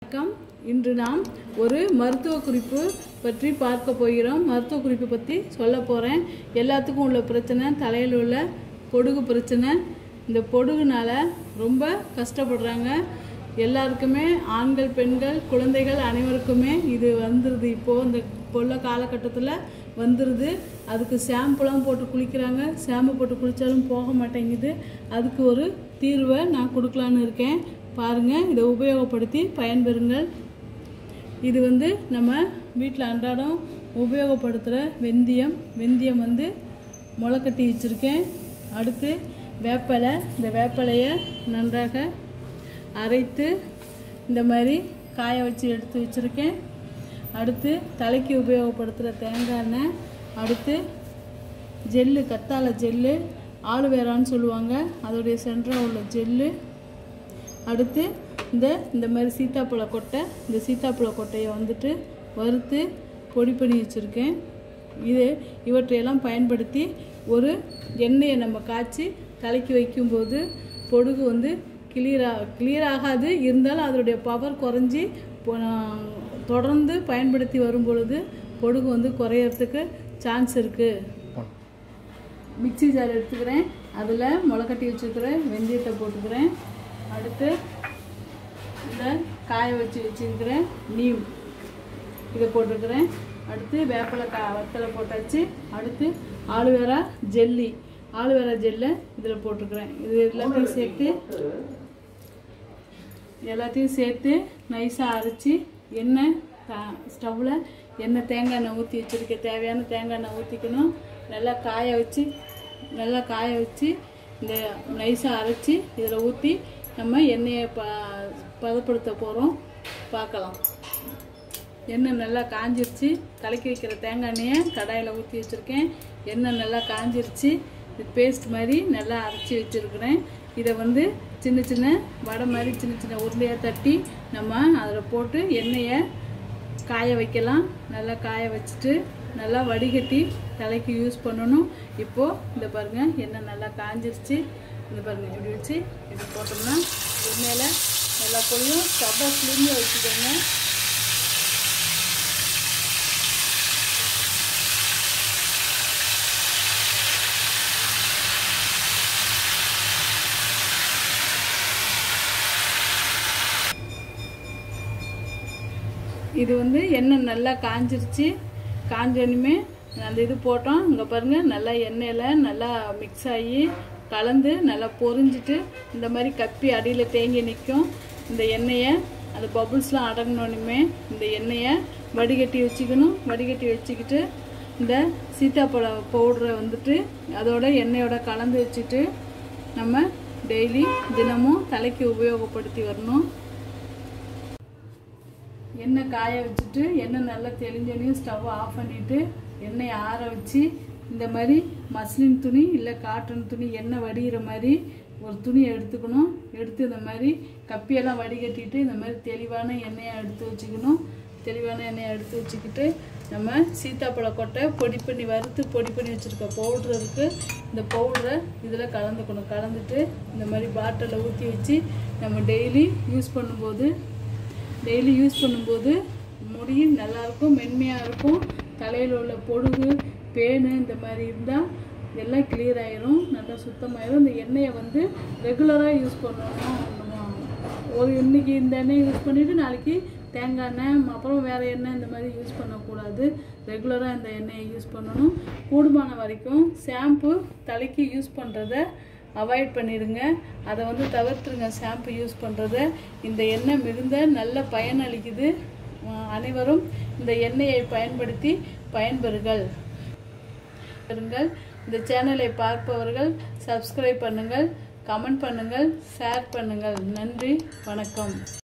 வணக்கம் இன்று நாம் ஒரு மருத்துவ குறிப்பு பற்றி பார்க்க போகிறோம் மருத்துவ குறிப்பு பற்றி சொல்ல போகிறேன் எல்லாத்துக்கும் உள்ள பிரச்சனை தலையில் உள்ள பொடுகு பிரச்சனை இந்த பொடுகுனால ரொம்ப கஷ்டப்படுறாங்க எல்லாருக்குமே ஆண்கள் பெண்கள் குழந்தைகள் அனைவருக்குமே இது வந்துடுது இப்போது இந்த பொல்ல காலகட்டத்தில் வந்துடுது அதுக்கு ஷாம்புலாம் போட்டு குளிக்கிறாங்க ஷாம்பு போட்டு குளித்தாலும் போக மாட்டேங்குது அதுக்கு ஒரு தீர்வை நான் கொடுக்கலான்னு இருக்கேன் பாருங்கள் இதை உபயோகப்படுத்தி பயன்பெறுங்கள் இது வந்து நம்ம வீட்டில் அன்றாடம் உபயோகப்படுத்துகிற வெந்தயம் வெந்தயம் வந்து முளைக்கட்டி வச்சுருக்கேன் அடுத்து வேப்பலை இந்த வேப்பலையை நன்றாக அரைத்து இந்த மாதிரி காய வச்சு எடுத்து வச்சுருக்கேன் அடுத்து தலைக்கு உபயோகப்படுத்துகிற தேங்காய் எண்ணெய் அடுத்து ஜெல்லு கத்தாழை ஜெல்லு ஆலுவேரான்னு சொல்லுவாங்க அதோடைய சென்டராக உள்ள ஜெல்லு அடுத்து இந்த இந்த மாதிரி சீத்தாப்பழ கொட்டை இந்த சீத்தாப்பழ கொட்டையை வந்துட்டு வறுத்து பொடி பண்ணி வச்சுருக்கேன் இது இவற்றையெல்லாம் பயன்படுத்தி ஒரு எண்ணெயை நம்ம காய்ச்சி தலைக்கு வைக்கும்போது பொடுகு வந்து கிளியரா கிளியர் ஆகாது இருந்தாலும் அதனுடைய பவர் குறைஞ்சி பொ- தொடர்ந்து பயன்படுத்தி வரும் பொழுது பொடுகு வந்து குறையறதுக்கு சான்ஸ் இருக்குது மிக்ஸி ஜார் எடுத்துக்கிறேன் அதில் முளைக்கட்டி வச்சுருக்கிற வெந்தயத்தை போட்டுக்கிறேன் அடுத்து இந்த காய வச்சு வச்சுருக்கிற நீம் இதை போட்டுக்கிறேன் அடுத்து வேப்பிலை கா வத்தலை போட்டாச்சு அடுத்து ஆலுவேரா ஜெல்லி ஆலுவேரா ஜெல்லை இதில் போட்டுக்கிறேன் இது எல்லாத்தையும் சேர்த்து எல்லாத்தையும் சேர்த்து நைஸாக அரைச்சி எண்ணெய் ஸ்டவ்வில் எண்ணெய் தேங்காய் எண்ணெய் ஊற்றி வச்சுருக்கேன் தேவையான தேங்காய் எண்ணெய் ஊற்றிக்கணும் நல்லா காய வச்சு நல்லா காய வச்சு இந்த நைஸாக அரைச்சி இதில் ஊற்றி நம்ம எண்ணெயை ப பதப்படுத்த போகிறோம் பார்க்கலாம் எண்ணெய் நல்லா காஞ்சிருச்சு கலக்கி வைக்கிற தேங்காய் எண்ணெயை கடாயில் ஊற்றி வச்சுருக்கேன் எண்ணெய் நல்லா காஞ்சிருச்சு இது பேஸ்ட் மாதிரி நல்லா அரைச்சி வச்சுருக்கிறேன் இதை வந்து சின்ன சின்ன வடை மாதிரி சின்ன சின்ன உருளையாக தட்டி நம்ம அதில் போட்டு எண்ணெயை காய வைக்கலாம் நல்லா காய வச்சுட்டு நல்லா வடிகட்டி தலைக்கு யூஸ் பண்ணணும் இப்போது இந்த பாருங்கள் எண்ணெய் நல்லா காஞ்சிருச்சு இந்த பாருங்கள் இப்படி வச்சு இப்படி போட்டோம்னா எண்ணெயில் நல்லா பொழியும் ஸ்டவ்வை ஸ்லிம்மில் வச்சுக்கோங்க இது வந்து எண்ணெய் நல்லா காஞ்சிருச்சு காஞ்சோனுமே அந்த இது போட்டோம் இங்கே பாருங்கள் நல்லா எண்ணெயில் நல்லா மிக்ஸ் ஆகி கலந்து நல்லா பொரிஞ்சிட்டு இந்த மாதிரி கப்பி அடியில் தேங்கி நிற்கும் இந்த எண்ணெயை அந்த பபுள்ஸ்லாம் அடங்கினோனுமே இந்த எண்ணெயை வடிகட்டி வச்சுக்கணும் வடிகட்டி வச்சுக்கிட்டு இந்த சீத்தாப்பழ பவுடரை வந்துட்டு அதோட எண்ணெயோட கலந்து வச்சுட்டு நம்ம டெய்லி தினமும் தலைக்கு உபயோகப்படுத்தி வரணும் எண்ணெய் காய வச்சுட்டு எண்ணெய் நல்லா தெளிஞ்சோனையும் ஸ்டவ் ஆஃப் பண்ணிவிட்டு எண்ணெயை ஆற வச்சு இந்த மாதிரி மஸ்லின் துணி இல்லை காட்டன் துணி எண்ணெய் வடிகிற மாதிரி ஒரு துணியை எடுத்துக்கணும் எடுத்து இந்த மாதிரி கப்பியெல்லாம் வடிகட்டிட்டு இந்த மாதிரி தெளிவான எண்ணெயை எடுத்து வச்சுக்கணும் தெளிவான எண்ணெயை எடுத்து வச்சுக்கிட்டு நம்ம சீத்தாப்பழ கொட்டை பொடி பண்ணி வறுத்து பொடி பண்ணி வச்சுருக்க பவுட்ரு இருக்குது இந்த பவுடரை இதில் கலந்துக்கணும் கலந்துட்டு இந்த மாதிரி பாட்டிலில் ஊற்றி வச்சு நம்ம டெய்லி யூஸ் பண்ணும்போது டெய்லி யூஸ் பண்ணும்போது முடி நல்லாயிருக்கும் மென்மையாக இருக்கும் தலையில் உள்ள பொடுகு பேனு இந்த மாதிரி இருந்தால் எல்லாம் கிளியர் ஆயிரும் நல்லா சுத்தமாயிரும் இந்த எண்ணெயை வந்து ரெகுலராக யூஸ் பண்ணணும் ஒரு இன்னைக்கு இந்த எண்ணெயை யூஸ் பண்ணிவிட்டு நாளைக்கு தேங்காய் எண்ணெய் அப்புறம் வேறு எண்ணெய் இந்த மாதிரி யூஸ் பண்ணக்கூடாது ரெகுலராக இந்த எண்ணெயை யூஸ் பண்ணணும் கூடுமான வரைக்கும் ஷாம்பு தலைக்கு யூஸ் பண்ணுறத அவாய்ட் பண்ணிடுங்க அதை வந்து தவிர்த்துருங்க ஷாம்பு யூஸ் பண்ணுறத இந்த எண்ணெய் மிகுந்த நல்ல பயனளிக்குது அஹ் அனைவரும் இந்த எண்ணெயை பயன்படுத்தி பயன்பெறுங்கள் பெறுங்கள் இந்த சேனலை பார்ப்பவர்கள் சப்ஸ்கிரைப் பண்ணுங்கள் கமெண்ட் பண்ணுங்கள் ஷேர் பண்ணுங்கள் நன்றி வணக்கம்